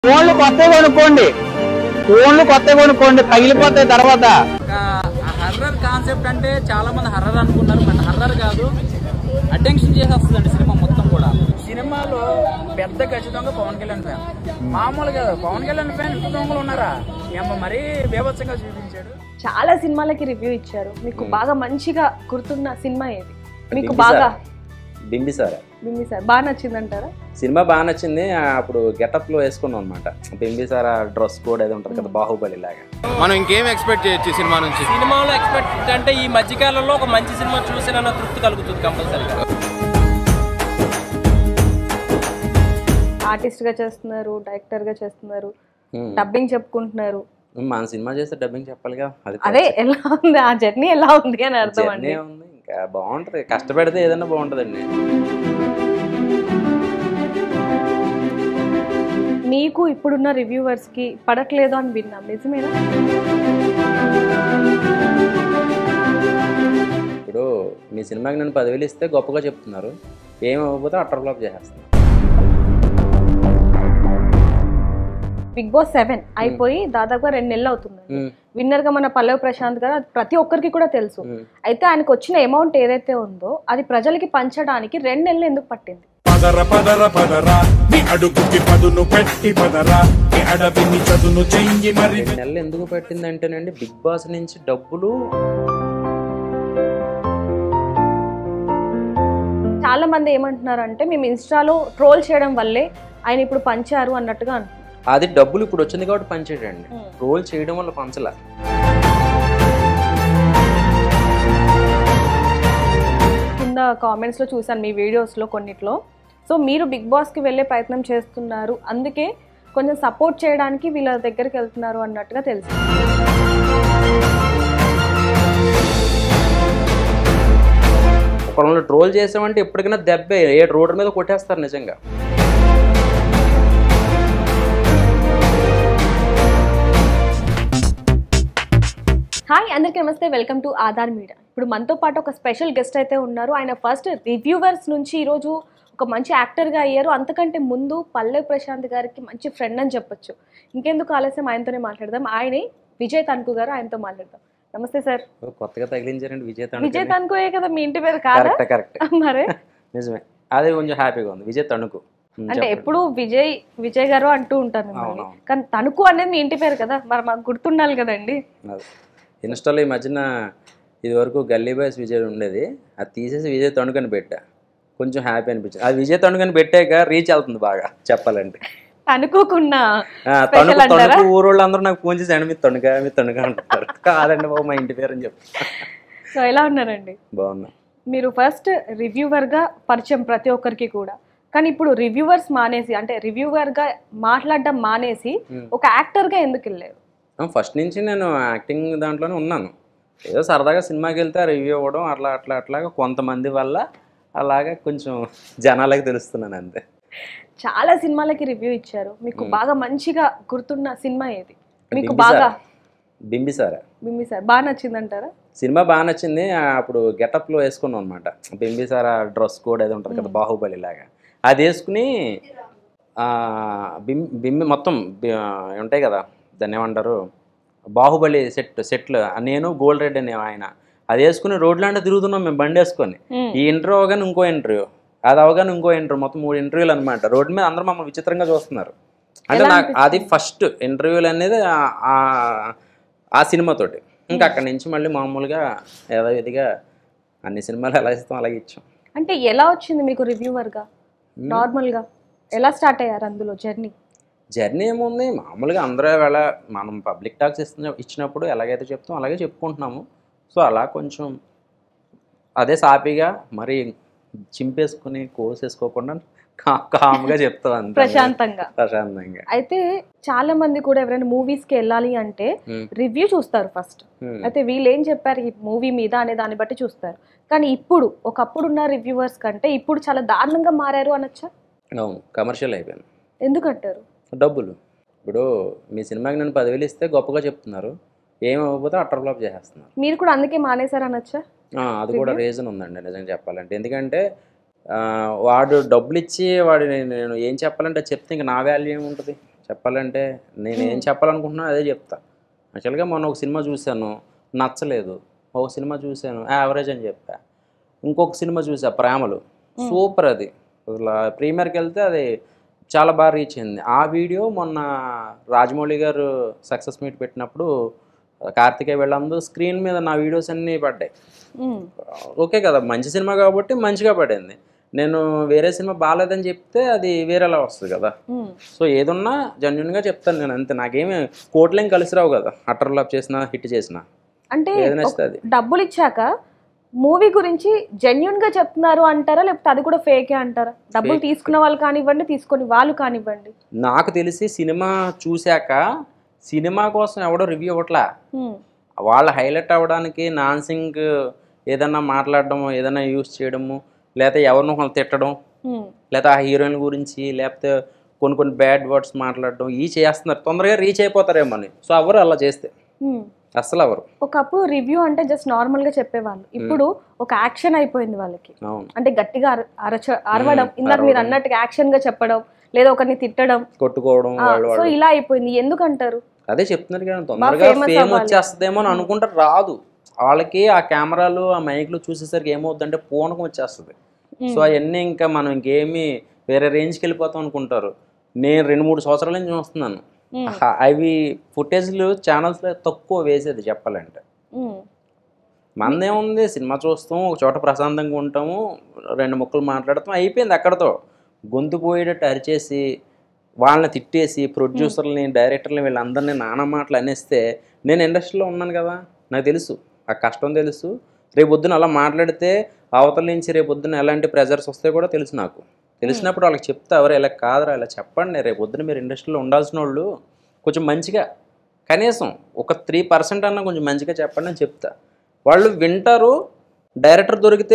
ఫోన్లు కొత్తవి కొనుక్కోండి ఫోన్లు కొత్తవి కొనుక్కోండి పగిలిపోతాయి తర్వాత హర్రర్ కాన్సెప్ట్ అంటే చాలా మంది హర్రర్ అనుకున్నారు బట్ హర్రర్ కాదు అటెన్షన్ చేసేస్తుందండి సినిమా మొత్తం కూడా సినిమాలో పెద్ద ఖచ్చితంగా పవన్ కళ్యాణ్ ఫ్యాన్ మామూలు కాదు పవన్ కళ్యాణ్ ఫ్యాన్ ఇంత దొంగలు ఉన్నారా ఏమో మరీ బీభత్సంగా చూపించాడు చాలా సినిమాలకి రివ్యూ ఇచ్చారు మీకు బాగా మంచిగా గుర్తున్న సినిమా ఏది మీకు బింబిసార. బాగా బింబిసార బింబిసార్ బాగా నచ్చిందంటారా సినిమా బాగా నచ్చింది ఆ, అప్పుడు గెటప్ లో వేసుకున్నాం అనమాట బింబిసార డ్రెస్ కోడ్ అది ఉంటుంది కదా బాహుబలి లాగా మనం ఇంకేం ఎక్స్పెక్ట్ చేయొచ్చు ఈ సినిమా నుంచి సినిమాలో ఎక్స్పెక్ట్ అంటే ఈ మధ్యకాలంలో ఒక మంచి సినిమా చూసిన తృప్తి కలుగుతుంది కంపల్సరీగా ఆర్టిస్ట్ గా చేస్తున్నారు డైరెక్టర్ గా చేస్తున్నారు హ్మ్. డబ్బింగ్ చెప్పుకుంటున్నారు మన సినిమా చేస్తే డబ్బింగ్ చెప్పాలిగా అది అదే ఎలా ఉంది ఆ జర్నీ ఎలా ఉంది అని అర్థం జర్నీ అండి ఉంది ఇంకా బాగుంటది కష్టపడితే ఏదైనా బాగుంటదండి మీకు ఇప్పుడున్న రివ్యూవర్స్ కి పడట్లేదు అని విన్నాం నిజమేనా ఇప్పుడు మీ సినిమాకి నేను పదివేలు ఇస్తే గొప్పగా చెప్తున్నారు ఏం అవ్వకపోతే అటర్ ఫ్లాప్ చేసేస్తున్నారు బిగ్ బాస్ సెవెన్ అయిపోయి దాదాపుగా రెండు నెలలు అవుతుంది హ్మ్. విన్నర్ గా మన పల్లవి ప్రశాంత్ గారు అది ప్రతి ఒక్కరికి కూడా తెలుసు హ్మ్. అయితే ఆయనకు వచ్చిన అమౌంట్ ఏదైతే ఉందో అది ప్రజలకి పంచడానికి రెండు నెలలు ఎందుకు పట్టింది పదర పదర పదరా నీ అడుగుకి పదును పెట్టి పదరా నీ అడవిని చదును చెయ్యి మరి రెండు నెలలు ఎందుకు పెట్టిందంటేనండి బిగ్ బాస్ నుంచి డబ్బులు చాలా మంది ఏమంటున్నారు అంటే మేము ఇన్స్టాలో ట్రోల్ చేయడం వల్లే ఆయన ఇప్పుడు పంచారు అన్నట్టుగా అంటున్నారు అది డబ్బులు ఇప్పుడు వచ్చింది కాబట్టి పంచేటండి హ్మ్. రోల్ చేయడం వల్ల పంచల కింద కామెంట్స్ లో చూసాను మీ వీడియోస్ లో కొన్నిట్లో సో మీరు బిగ్ బాస్ కి వెళ్ళే ప్రయత్నం చేస్తున్నారు అందుకే కొంచెం సపోర్ట్ చేయడానికి వీళ్ళ దగ్గరికి వెళ్తున్నారు అన్నట్టుగా తెలుసు ఒకళ్ళు ట్రోల్ చేసామంటే ఎప్పటికైనా దెబ్బే ఏ రోడ్డు మీద కొట్టేస్తారు నిజంగా హాయ్ అందరికీ నమస్తే వెల్కమ్ టు ఆధార్ మీడియా ఇప్పుడు మనతో పాటు ఒక స్పెషల్ గెస్ట్ అయితే ఉన్నారు ఆయన ఫస్ట్ రివ్యూవర్స్ నుంచి ఈరోజు ఒక మంచి యాక్టర్గా అయ్యారు అంతకంటే ముందు పల్లె ప్రశాంత్ గారికి మంచి ఫ్రెండ్ అని చెప్పొచ్చు ఇంకెందుకు ఆలస్యం ఆయనతోనే మాట్లాడదాం ఆయనే విజయ్ తణుకు గారు ఆయనతో మాట్లాడదాం నమస్తే సార్ ఓ, కొత్తగా తగిలించారండి విజయ్ విజయ్ తణుకుయే కదా మీ ఇంటి పేరు కాదా కరెక్ట్ కరెక్ట్ మరే నిజమే అది కొంచెం హ్యాపీగా ఉంది విజయ్ తణుకు ఉమ్, అంటే చెప్పండి. ఎప్పుడు విజయ్ విజయ్ గారు అంటూ ఉంటాను మిమ్మల్ని అవునవును. కానీ తణుకు అనేది మీ ఇంటి పేరు కదా మరి మాకు గుర్తుండాలి కదండి అది ఇన్స్టాలో ఈ మధ్యన ఇది వరకు గల్లీ బాయ్స్ విజయ్ ఉండేది అది తీసేసి విజయ్ తణుకని పెట్టా కొంచెం హ్యాపీ అనిపించింది అది విజయ్ తణుకని పెట్టాక రీచ్ వెళ్తుంది బాగా చెప్పాలంటే తణుకున్న ఆ, Special తణుకు అంటారా? తణుకు ఊరోళ్ళందరూ నాకు ఫోన్ చేసి "అండి, మీ తణుక మీ తణుక అంటారు కాదండి బాబు మా ఇంటి పేరు అని చెప్పి సో ఎలా ఉన్నారండి బాగున్నా మీరు ఫస్ట్ రివ్యూవర్గా పరిచయం ప్రతి ఒక్కరికి కూడా కానీ ఇప్పుడు రివ్యూవర్స్ మానేసి అంటే రివ్యూవర్గా మాట్లాడడం మానేసి Hmm. ఒక యాక్టర్గా ఎందుకు వెళ్ళారు ఫస్ట్ నుంచి నేను యాక్టింగ్ దాంట్లోనే ఉన్నాను ఏదో సరదాగా సినిమాకి వెళ్తే రివ్యూ అవ్వడం అట్లా అట్లా అట్లాగా కొంతమంది వల్ల అలాగా కొంచెం జనాలకి తెలుస్తున్నాను అంతే చాలా సినిమాలకి రివ్యూ ఇచ్చారు మీకు Hmm. బాగా మంచిగా గుర్తున్న సినిమా ఏది మీకు బింబిసార. బాగా బింబిసార బింబి సార్ బాగా నచ్చిందంటారా సినిమా బాగా నచ్చింది ఆ, అప్పుడు గెటప్లో వేసుకున్నాం అనమాట బింబిసార డ్రెస్ కోడ్ అది ఉంటుంది కదా బాహుబలి లాగా అది వేసుకుని ఆ, బిం బింబి మొత్తం బి- ఆ, ఉంటాయి కదా దాన్ని ఏమంటారు బాహుబలి సెట్ సెట్లు నేను గోల్డ్ రెడ్ అనే ఆయన అది వేసుకుని రోడ్లంటే తిరుగుతున్నాం మేము బండి వేసుకొని Hmm. ఈ ఇంటర్వ్యూ అవగానే ఇంకో ఇంటర్వ్యూ అది అవగానే ఇంకో ఇంటర్వ్యూ మొత్తం మూడు ఇంటర్వ్యూలు అనమాట రోడ్డు మీద అందరూ మమ్మల్ని విచిత్రంగా చూస్తున్నారు అంటే ఎలా నాకు అది ఫస్ట్ ఇంటర్వ్యూలు అనేది ఆ- ఆ- ఆ సినిమాతోటి ఇంకా అక్కడి నుంచి మళ్ళీ మామూలుగా యథావిధిగా అన్ని సినిమాలు ఎలా ఇస్తాం అలాగే ఇచ్చాం అంటే ఎలా వచ్చింది మీకు రివ్యూవర్గా నార్మల్గా ఎలా స్టార్ట్ అయ్యారు అందులో జర్నీ జర్నీ ఏముంది మామూలుగా అందరూ వేళ మనం పబ్లిక్ టాక్స్ ఇస్తున్న ఇచ్చినప్పుడు ఎలాగైతే చెప్తాం అలాగే చెప్పుకుంటున్నాము సో అలా కొంచెం అదే సాపీగా మరి చింపేసుకుని కోసేసుకోకుండా కా- కామ్గా చెప్తాం అంతే ప్రశాంతంగా ప్రశాంతంగా అయితే చాలా మంది కూడా ఎవరైనా మూవీస్ కి వెళ్ళాలి అంటే Hmm. రివ్యూ చూస్తారు ఫస్ట్ Hmm. అయితే వీళ్ళు ఏం చెప్పారు ఈ మూవీ మీద అనే దాన్ని బట్టి చూస్తారు కానీ ఇప్పుడు ఒకప్పుడు ఉన్న రివ్యూవర్స్ కంటే ఇప్పుడు చాలా దారుణంగా మారారు అనొచ్చా అవును కమర్షియల్ అయిపోయింది ఎందుకంటారు డబ్బులు ఇప్పుడు మీ సినిమాకి నేను పదివేలు ఇస్తే గొప్పగా చెప్తున్నారు ఏం అవ్వకపోతే అటర్ ఫ్లాప్ చేసేస్తున్నారు మీరు కూడా అందుకే మానేశారు అనొచ్చా ఆ, అది కూడా రీజన్ ఉందండి నిజంగా చెప్పాలంటే ఎందుకంటే ఆ, వాడు డబ్బులు ఇచ్చి వాడు నేను నేను ఏం చెప్పాలంటే అది చెప్తే ఇంకా నా వాల్యూ ఏముంటుంది చెప్పాలంటే నేను ఏం చెప్పాలనుకుంటున్నా అదే చెప్తా యాక్చువల్గా మొన్న ఒక సినిమా చూశాను నచ్చలేదు ఒక సినిమా చూశాను యావరేజ్ అని చెప్పా ఇంకొక సినిమా చూసా ప్రేమలు సూపర్ అది అసలు ప్రీమియర్కి వెళ్తే అది చాలా బాగా రీచ్ అయింది ఆ వీడియో మొన్న రాజమౌళి గారు సక్సెస్ మీట్ పెట్టినప్పుడు కార్తికేయ వీళ్ళందరూ స్క్రీన్ మీద నా వీడియోస్ అన్నీ పడ్డాయి మ్మ్. ఓకే కదా మంచి సినిమా కాబట్టి మంచిగా పడింది నేను వేరే సినిమా బాగాలేదని చెప్తే అది వేరేలా వస్తుంది కదా మ్మ్. సో ఏదున్నా జెన్యున్గా చెప్తాను నేను అంతే నాకేమి కోట్లేం కలిసి రావు కదా అటర్ లాప్ చేసిన హిట్ చేసిన అంటే ఏది ఒక- నచ్చుతుంది డబ్బులు ఇచ్చాక మూవీ గురించి జెన్యున్ గా చెప్తున్నారు అంటారా లేకపోతే అది కూడా ఫేకే అంటారా డబ్బులు Fake. తీసుకున్న వాళ్ళు కానివ్వండి తీసుకొని వాళ్ళు కానివ్వండి నాకు తెలిసి సినిమా చూశాక సినిమా కోసం ఎవడో రివ్యూ ఇవ్వట్లా మ్మ్. వాళ్ళు హైలైట్ అవ్వడానికి నాన్సింగ్ ఏదన్నా మాట్లాడడము ఏదన్నా యూస్ చేయడము లేకపోతే ఎవరినో ఒకరు తిట్టడం మ్మ్. లేకపోతే ఆ హీరోయిన్ గురించి లేకపోతే కొన్ని కొన్ని బ్యాడ్ వర్డ్స్ మాట్లాడడం ఇవి చేస్తున్నారు తొందరగా రీచ్ అయిపోతారేమో అని సో ఎవరు అలా చేస్తే మ్మ్. అస్సలు ఎవరు ఒకప్పుడు రివ్యూ అంటే జస్ట్ నార్మల్ గా చెప్పేవాళ్ళు ఇప్పుడు ఒక యాక్షన్ అయిపోయింది వాళ్ళకి అవును అంటే గట్టిగా అర- అరచ అరవడం మ్మ్, ఇందాక మీరు అరవడం. అన్నట్టుగా యాక్షన్ గా చెప్పడం లేదా ఒకరిని తిట్టడం కొట్టుకోవడం ఆ, వాళ్ళు సో వాళ్ళు ఇలా అయిపోయింది ఎందుకంటారు అదే చెప్తున్నారు కానీ తొందరగా famous ఫేమ్ అవ్వాలి. వచ్చేస్తుందేమో అని అనుకుంటారు రాదు వాళ్ళకి ఆ కెమెరాలు ఆ మైక్లు చూసేసరికి ఏమవుతుందంటే పూనకం వచ్చేస్తుంది సో అవన్నీ ఇంకా మనం ఇంకేమి వేరే రేంజ్కి వెళ్ళిపోతాం అనుకుంటారు నేను రెండు మూడు సంవత్సరాల నుంచి చూస్తున్నాను మ్మ్. హ- అవి ఫుటేజ్లు ఛానల్స్లో తక్కువ వేసేది చెప్పాలంటే మ్మ్. మనదేముంది సినిమా చూస్తాం ఒక చోట ప్రశాంతంగా ఉంటాము రెండు ముక్కలు మాట్లాడతాం అయిపోయింది అక్కడతో గొంతు పోయేటట్టు అరిచేసి వాళ్ళని తిట్టేసి ప్రొడ్యూసర్ని డైరెక్టర్ని వీళ్ళందరినీ నానా మాటలు అనేస్తే నేను ఇండస్ట్రీలో ఉన్నాను కదా నాకు తెలుసు ఆ కష్టం తెలుసు రేపు పొద్దున అలా మాట్లాడితే అవతల నుంచి రేపు పొద్దున ఎలాంటి ప్రెజర్స్ వస్తాయో కూడా తెలుసు నాకు తెలిసినప్పుడు వాళ్ళకి చెప్తా ఎవరు ఇలా కాదురా ఇలా చెప్పండి రేపు పొద్దున మీరు ఇండస్ట్రీలో ఉండాల్సిన వాళ్ళు కొంచెం మంచిగా కనీసం ఒక త్రీ పర్సెంట్ అన్నా కొంచెం మంచిగా చెప్పండి అని చెప్తా వాళ్ళు వింటారు డైరెక్టర్ దొరికితే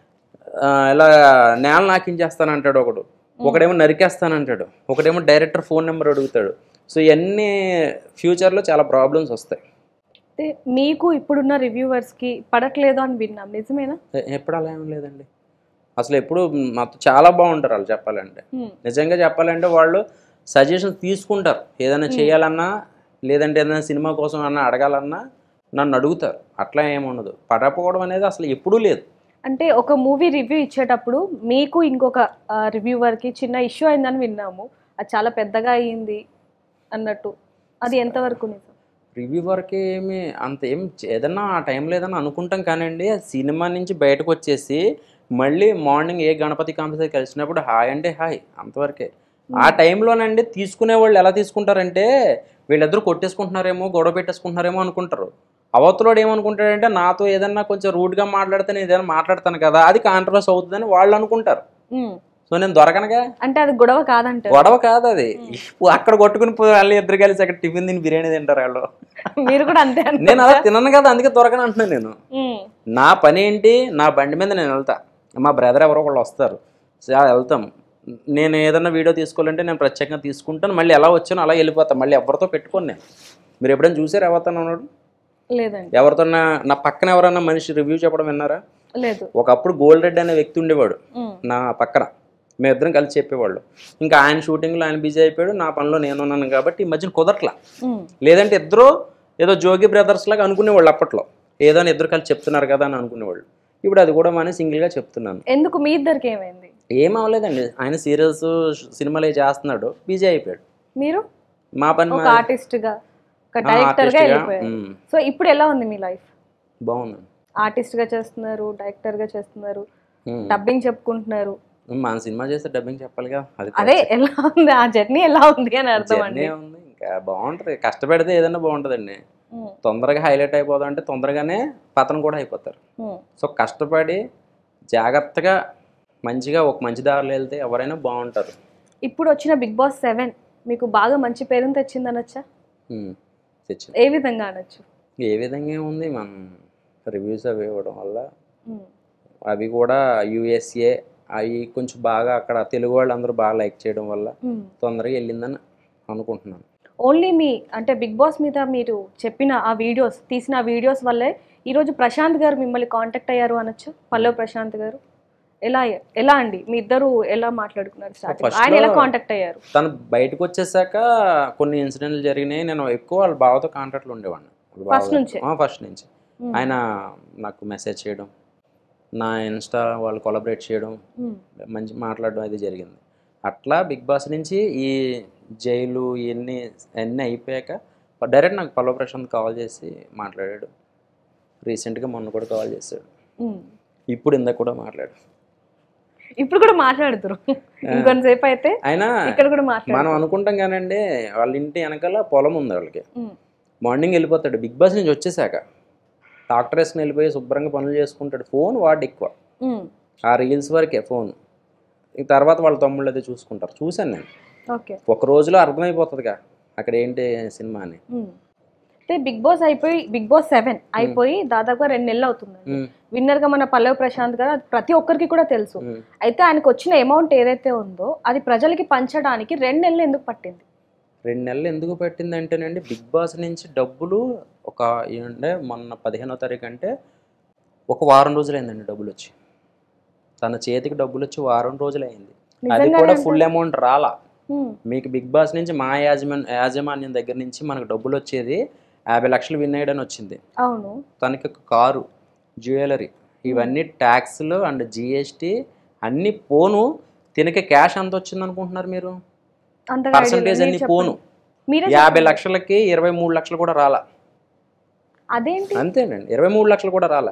ఆ, ఇలా నేల నాకించేస్తానంటాడు ఒకడు ఒకడేమో నరికేస్తానంటాడు ఒకడేమో డైరెక్టర్ ఫోన్ నెంబర్ అడుగుతాడు సో ఇవన్నీ ఫ్యూచర్లో చాలా ప్రాబ్లమ్స్ వస్తాయి అంటే మీకు ఇప్పుడున్న రివ్యూవర్స్ కి పడట్లేదు అని విన్నాం నిజమేనా ఎ- ఎప్పుడు అలా ఏం లేదండి అసలు ఎప్పుడు మాతో చాలా బాగుంటారు వాళ్ళు చెప్పాలంటే మ్మ్. నిజంగా చెప్పాలంటే వాళ్ళు సజెషన్స్ తీసుకుంటారు ఏదైనా చేయాలన్నా లేదంటే ఏదైనా సినిమా కోసం అన్నా అడగాలన్నా నన్ను అడుగుతారు అట్లా ఏముండదు పడకపోవడం అనేది అసలు ఎప్పుడూ లేదు అంటే ఒక మూవీ రివ్యూ ఇచ్చేటప్పుడు మీకు ఇంకొక రివ్యూవర్ కి చిన్న ఇష్యూ అయిందని విన్నాము అది చాలా పెద్దగా అయ్యింది అన్నట్టు అది ఎంతవరకు నిజం రివ్యూవర్కి ఏమి అంత ఏం చే- ఏదన్నా ఆ టైంలో ఏదన్నా అనుకుంటాం కానండి ఆ సినిమా నుంచి బయటకు వచ్చేసి మళ్ళీ మార్నింగ్ ఏ గణపతి కాంపిటీషన్ కలిసినప్పుడు హాయ్ అంటే హాయ్ అంతవరకే ఆ టైంలోనండి తీసుకునే వాళ్ళు ఎలా తీసుకుంటారంటే వీళ్ళిద్దరూ కొట్టేసుకుంటున్నారేమో గొడవ పెట్టేసుకుంటున్నారేమో అనుకుంటారు అవతలోడు ఏమనుకుంటాడంటే నాతో ఏదన్నా కొంచెం రూడ్గా మాట్లాడితే నేను ఏదైనా మాట్లాడతాను కదా అది కాంట్రవర్స్ అవుతుందని వాళ్ళు అనుకుంటారు మ్మ్. సో నేను దొరకనగా అంటే అది గొడవ కాదంటారు గొడవ కాదు అది అక్కడ కొట్టుకుని పోయి వాళ్ళు ఇద్దరు కలిసి అక్కడ టిఫిన్ తిని బిర్యానీ తింటారు వాళ్ళు మీరు కూడా అంతే అంటారా? నేను అలా తినను కదా అందుకే దొరకను అంటున్నాను నేను మ్మ్. నా పని ఏంటి నా బండి మీద నేను వెళ్తా మా బ్రదర్ ఎవరో ఒకళ్ళు వస్తారు సో ఆ వెళ్తాం నేను ఏదైనా వీడియో తీసుకోవాలంటే నేను ప్రత్యేకంగా తీసుకుంటాను మళ్ళీ ఎలా వచ్చానో అలా వెళ్ళిపోతాను మళ్ళీ ఎవరితో పెట్టుకోను నేను మీరు ఎప్పుడైనా చూసారు ఎవరితో ఉన్నాడు లేదండి ఎవరితో నా పక్కన ఎవరన్నా మనిషి రివ్యూ చెప్పడం విన్నారా లేదు ఒకప్పుడు గోల్డ్ రెడ్ అనే వ్యక్తి ఉండేవాడు మ్మ్. నా పక్కన మేమిద్దరం కలిసి చెప్పేవాళ్ళు ఇంకా ఆయన షూటింగ్లో ఆయన బిజీ అయిపోయాడు నా పనిలో నేను ఉన్నాను కాబట్టి ఈ మధ్యన కుదరట్లా మ్మ్. లేదంటే ఇద్దరు ఏదో జోగి బ్రదర్స్ లాగా అనుకునేవాళ్ళు అప్పట్లో ఏదో అని ఇద్దరు కలిసి చెప్తున్నారు కదా అని అనుకునేవాళ్ళు ఇప్పుడు అది కూడా మన సింగిల్గా చెప్తున్నాను ఎందుకు మీ ఇద్దరికి ఏమైంది ఏం అవ్వలేదండి ఆయన సీరియల్స్ సినిమాలు చేస్తున్నాడు బిజీ అయిపోయాడు మీరు మా పని ఒక మాది. ఆర్టిస్ట్ గా ఒక ఆ, డైరెక్టర్ గా artist గా, వెళ్ళిపోయారు మ్మ్. సో ఇప్పుడు ఎలా ఉంది మీ లైఫ్ బాగుంది ఆర్టిస్ట్ గా చేస్తున్నారు డైరెక్టర్ గా చేస్తున్నారు మ్మ్. డబ్బింగ్ చెప్పుకుంటున్నారు మన సినిమా చేస్తే డబ్బింగ్ చెప్పాలిగా అది అదే ఎలా ఉంది ఆ జర్నీ ఎలా ఉంది అని అర్థం అండి జర్నీ ఉంది ఇంకా బాగుంటుంది కష్టపడితే ఏదైనా బాగుంటుందండి మ్మ్. తొందరగా హైలైట్ అయిపోదాం అంటే తొందరగానే పతనం కూడా అయిపోతారు మ్మ్. సో కష్టపడి జాగ్రత్తగా మంచిగా ఒక మంచి దారిలో వెళ్తే ఎవరైనా బాగుంటారు ఇప్పుడు వచ్చిన బిగ్ బాస్ సెవెన్ మీకు బాగా మంచి పేరుని తెచ్చింది అనొచ్చా ఉమ్, తెచ్చింది ఏ విధంగా అనొచ్చు ఏ విధంగా ఉంది మనం రివ్యూస్ అవి ఇవ్వడం వల్ల మ్మ్. అవి కూడా యూఎస్ఏ అవి కొంచెం బాగా అక్కడ తెలుగు వాళ్ళు అందరూ బాగా లైక్ చేయడం వల్ల మ్మ్. తొందరగా వెళ్ళిందని అనుకుంటున్నాను ఓన్లీ మీ అంటే బిగ్ బాస్ మీద మీరు చెప్పిన ఆ వీడియోస్ తీసిన ఆ వీడియోస్ వల్లే ఈరోజు ప్రశాంత్ గారు మిమ్మల్ని కాంటాక్ట్ అయ్యారు అనొచ్చు పల్లవ్ ప్రశాంత్ గారు ఎలా ఎలా అండి మీ ఇద్దరు ఎలా మాట్లాడుకున్నారు స్టార్టింగ్ First ఆయన ఎలా లో- కాంటాక్ట్ అయ్యారు తను బయటకు వచ్చేసాక కొన్ని ఇన్సిడెంట్లు జరిగినాయి నేను ఎక్కువ వాళ్ళ బావతో కాంటాక్ట్లో ఉండేవాడిని వాళ్ళ First బావ- నుంచే? ఆ, ఫస్ట్ నుంచి Hmm. ఆయన నాకు మెసేజ్ చేయడం నా ఇన్స్టా వాళ్ళు కొలబరేట్ చేయడం Hmm. మంచి మాట్లాడడం అది జరిగింది అట్లా బిగ్ బాస్ నుంచి ఈ జైలు ఇవన్నీ అన్నీ అయిపోయాక డైరెక్ట్ నాకు పల్లవ ప్రశాంత్ కాల్ చేసి మాట్లాడాడు రీసెంట్గా మొన్న కూడా కాల్ చేశాడు Hmm. ఇప్పుడు ఇందాక కూడా మాట్లాడు ఇప్పుడు కూడా మాట్లాడుతురు ఇంకొంతసేపు అయితే అయినా ఇక్కడ కూడా మనం మాట్లాడు అనుకుంటాం కానండి వాళ్ళ ఇంటి వెనకాల పొలం ఉంది వాళ్ళకి మార్నింగ్ వెళ్ళిపోతాడు బిగ్ బాస్ నుంచి వచ్చేసాక డాక్టర్ వేసుకుని వెళ్ళిపోయి శుభ్రంగా పనులు చేసుకుంటాడు ఫోన్ వాడు ఎక్కువ ఆ రీల్స్ వరకే ఫోన్ ఈ తర్వాత వాళ్ళ తమ్ముళ్ళు అది చూసుకుంటారు చూశాను నేను ఓకే ఒక రోజులో అర్థమైపోతుందిగా అక్కడ ఏంటి సినిమా అని అంటే బిగ్ బాస్ అయిపోయి బిగ్ బాస్ సెవెన్ అయిపోయి దాదాపుగా రెండు నెలలు అవుతుందండి మ్మ్. విన్నర్ గా మన పల్లవి ప్రశాంత్ గారు అది ప్రతి ఒక్కరికి కూడా తెలుసు మ్మ్. అయితే ఆయనకు వచ్చిన అమౌంట్ ఏదైతే ఉందో అది ప్రజలకి పంచడానికి రెండు నెలలు ఎందుకు పట్టింది రెండు నెలలు ఎందుకు పెట్టిందంటేనండి బిగ్ బాస్ నుంచి డబ్బులు ఒక ఏంటంటే మొన్న పదిహేనో తారీఖు అంటే ఒక వారం రోజులైందండి డబ్బులు వచ్చి తన చేతికి డబ్బులు వచ్చి వారం రోజులైంది అది నిజంగానే కూడా అంటారా? ఫుల్ అమౌంట్ రాలా మ్మ్. మీకు బిగ్ బాస్ నుంచి మా యాజమాన్ యాజమాన్యం దగ్గర నుంచి మనకు డబ్బులు వచ్చేది యాభై లక్షలు విన్ అయ్యడని వచ్చింది అవును తనకి ఒక కారు జ్యువెలరీ ఇవన్నీ ట్యాక్స్లు అండ్ జిఎస్టీ అన్ని పోను తినకి క్యాష్ ఎంత వచ్చింది అనుకుంటున్నారు మీరు అంతగా idea లేదు. పర్సంటేజ్ మీరు అన్ని చెప్పండి. పోను మీరే యాభై చెప్పండి. లక్షలకి ఇరవై మూడు లక్షలు కూడా రాలా అదేంటి అంతేనండి ఇరవై మూడు లక్షలు కూడా రాలా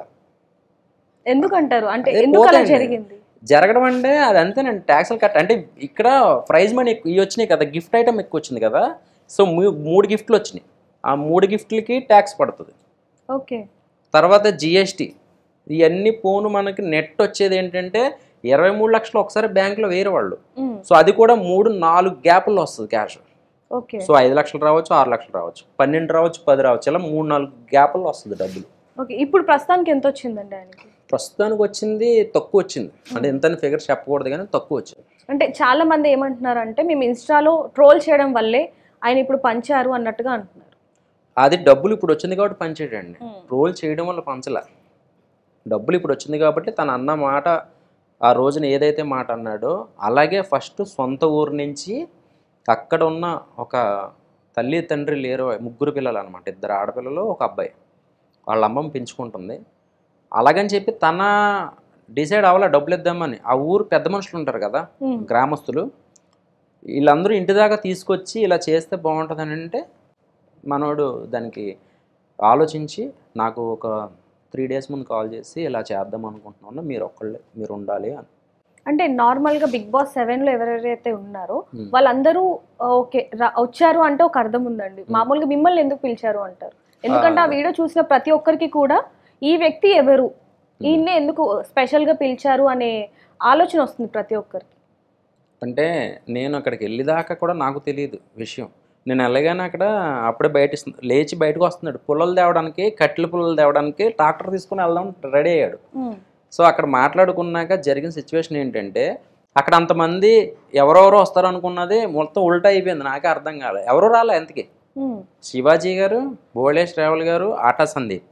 ఎందుకంటారు అంటే అదే ఎందుకు అలా పోతాయండి. జరిగింది జరగడం అంటే అది అంతేనండి ట్యాక్స్లు కట్ అంటే ఇక్కడ ప్రైజ్ మనీ ఎక్కువ ఇవి వచ్చినాయి కదా గిఫ్ట్ ఐటమ్ ఎక్కువ వచ్చింది కదా సో మూ- మూడు గిఫ్ట్లు వచ్చినాయి ఆ మూడు గిఫ్ట్లకి ట్యాక్స్ పడుతుంది ఓకే తర్వాత జిఎస్టీ ఇవన్నీ పోను మనకి నెట్ వచ్చేది ఏంటంటే ఇరవై మూడు లక్షలు ఒకసారి బ్యాంకులో వేరే వాళ్ళు మ్మ్. సో అది కూడా మూడు నాలుగు గ్యాపుల్లో వస్తుంది క్యాష్ ఓకే సో ఐదు లక్షలు రావచ్చు ఆరు లక్షలు రావచ్చు పన్నెండు రావచ్చు పది రావచ్చు ఇలా మూడు నాలుగు గ్యాపుల్లో వస్తుంది డబ్బులు ఓకే ఇప్పుడు ప్రస్తుతానికి ఎంత వచ్చిందండి ఆయనకి ప్రస్తుతానికి వచ్చింది తక్కువ వచ్చింది అంటే ఎంత ఫిగర్ చెప్పకూడదు కానీ తక్కువ వచ్చింది అంటే చాలా మంది ఏమంటున్నారు అంటే మేము ఇన్స్టాలో ట్రోల్ చేయడం వల్లే ఆయన ఇప్పుడు పంచారు అన్నట్టుగా అంటున్నారు అది డబ్బులు ఇప్పుడు వచ్చింది కాబట్టి పంచేటండి Hmm. రోల్ చేయడం వల్ల పంచలే డబ్బులు ఇప్పుడు వచ్చింది కాబట్టి తన అన్న మాట ఆ రోజున ఏదైతే మాట అన్నాడో అలాగే ఫస్ట్ సొంత ఊరు నుంచి అక్కడ ఉన్న ఒక తల్లి తండ్రి లేరు ముగ్గురు పిల్లలు అనమాట ఇద్దరు ఆడపిల్లలు ఒక అబ్బాయి వాళ్ళ అమ్మమ్మ పెంచుకుంటుంది అలాగని చెప్పి తన డిసైడ్ అవ్వాల డబ్బులు ఇద్దామని ఆ ఊరు పెద్ద మనుషులు ఉంటారు కదా మ్మ్. గ్రామస్తులు వీళ్ళందరూ ఇంటి దాకా తీసుకొచ్చి ఇలా చేస్తే బాగుంటుందని అంటే మనోడు దానికి ఆలోచించి నాకు ఒక త్రీ డేస్ ముందు కాల్ చేసి ఇలా చేద్దాం అనుకుంటున్నాను మీరు ఒక్కళ్ళే మీరు ఉండాలి అని అంటే నార్మల్ గా బిగ్ బాస్ సెవెన్ లో ఎవరెవరైతే ఉన్నారో Hmm. వాళ్ళందరూ ఓకే వచ్చారు అంటే ఒక అర్థం ఉందండి మామూలుగా మిమ్మల్ని ఎందుకు పిలిచారు అంటారు ఎందుకంటే ఆ వీడియో చూసిన ప్రతి ఒక్కరికి కూడా ఈ వ్యక్తి ఎవరు ఈయన్నే ఎందుకు స్పెషల్ గా పిలిచారు అనే ఆలోచన వస్తుంది ప్రతి ఒక్కరికి అంటే నేను అక్కడికి వెళ్ళేదాకా కూడా నాకు తెలియదు విషయం నేను వెళ్ళగానే అక్కడ అప్పుడే బయట ఇస్తు- లేచి బయటకు వస్తున్నాడు పుల్లలు తేవడానికి కట్టెల పుల్లలు తేవడానికి ట్రాక్టర్ తీసుకుని వెళ్దాం రెడీ అయ్యాడు సో అక్కడ మాట్లాడుకున్నాక జరిగిన సిచ్యువేషన్ ఏంటంటే అక్కడ అంతమంది ఎవరెవరో వస్తారు అనుకున్నది మొత్తం ఉల్టా అయిపోయింది నాకే అర్థం కాలేదు ఎవరు రాలే ఎంతకి Hmm. శివాజీ గారు భువనేష్ రావుల్ గారు ఆటా సందీప్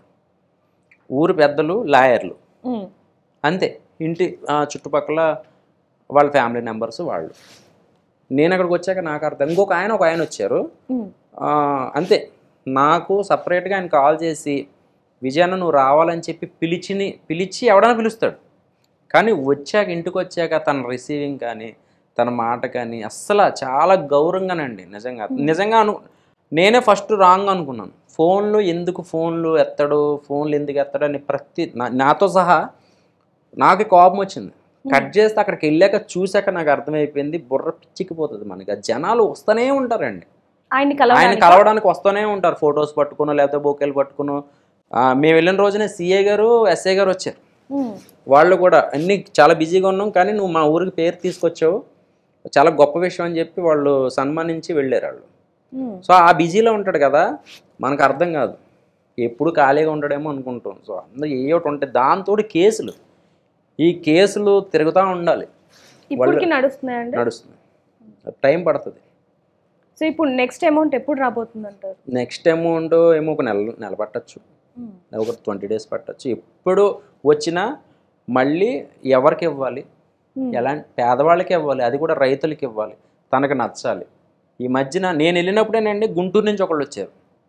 ఊరు పెద్దలు లాయర్లు Hmm. అంతే ఇంటి ఆ, చుట్టుపక్కల వాళ్ళ ఫ్యామిలీ మెంబర్స్ వాళ్ళు నేను అక్కడికి వచ్చాక నాకు అర్థం ఇంకొక ఆయన ఒక ఆయన వచ్చారు Hmm. ఆ, అంతే నాకు సపరేట్గా ఆయన కాల్ చేసి విజయన్న నువ్వు రావాలని చెప్పి పిలిచిని పిలిచి ఎవడైనా పిలుస్తాడు కానీ వచ్చాక ఇంటికి వచ్చాక తన రిసీవింగ్ కానీ తన మాట కానీ అస్సలు చాలా గౌరవంగానండి నిజంగా నిజంగా అను నేనే ఫస్ట్ రాంగ్ అనుకున్నాను ఫోన్లు ఎందుకు ఫోన్లు ఎత్తడు ఫోన్లు ఎందుకు ఎత్తడు అని ప్రతి నా- నాతో సహా నాకు కోపం వచ్చింది కట్ చేస్తే అక్కడికి వెళ్ళాక చూశాక నాకు అర్థమైపోయింది బుర్ర పిచ్చికిపోతుంది మనకి ఆ జనాలు వస్తూనే ఉంటారండి ఆయన్ని ఆయన కలవడానికి కలవడానికి వస్తూనే ఉంటారు ఫొటోస్ పట్టుకునో లేకపోతే బొకేలు పట్టుకునో ఆ, మేము వెళ్ళిన రోజునే సిఏ గారు ఎస్ఐ గారు వచ్చారు Hmm. వాళ్ళు కూడా అన్ని చాలా బిజీగా ఉన్నాం కానీ నువ్వు మా ఊరికి పేరు తీసుకొచ్చావు చాలా గొప్ప విషయం అని చెప్పి వాళ్ళు సన్మానించి వెళ్ళారు వాళ్ళు Hmm. సో ఆ బిజీలో ఉంటాడు కదా మనకు అర్థం కాదు ఎప్పుడు ఖాళీగా ఉంటాడేమో అనుకుంటాం సో అందరూ ఏ ఒకటి ఉంటాయి దాంతో కేసులు ఈ కేసులు తిరుగుతూ ఉండాలి ఇప్పటికి నడుస్తున్నాయండి నడుస్తుంది టైం పడుతుంది సో ఇప్పుడు నెక్స్ట్ అమౌంట్ ఎప్పుడు రాబోతుంది అంటారు నెక్స్ట్ అమౌంట్ ఏమో ఒక నెల నెల పట్టచ్చు ఒక ట్వంటీ డేస్ పట్టచ్చు ఎప్పుడు వచ్చినా మళ్ళీ ఎవరికి ఇవ్వాలి ఎలాంటి పేదవాళ్ళకి ఇవ్వాలి అది కూడా రైతులకి ఇవ్వాలి తనకు నచ్చాలి ఈ మధ్యన నేను వెళ్ళినప్పుడేనండి గుంటూరు నుంచి ఒకళ్ళు వచ్చారు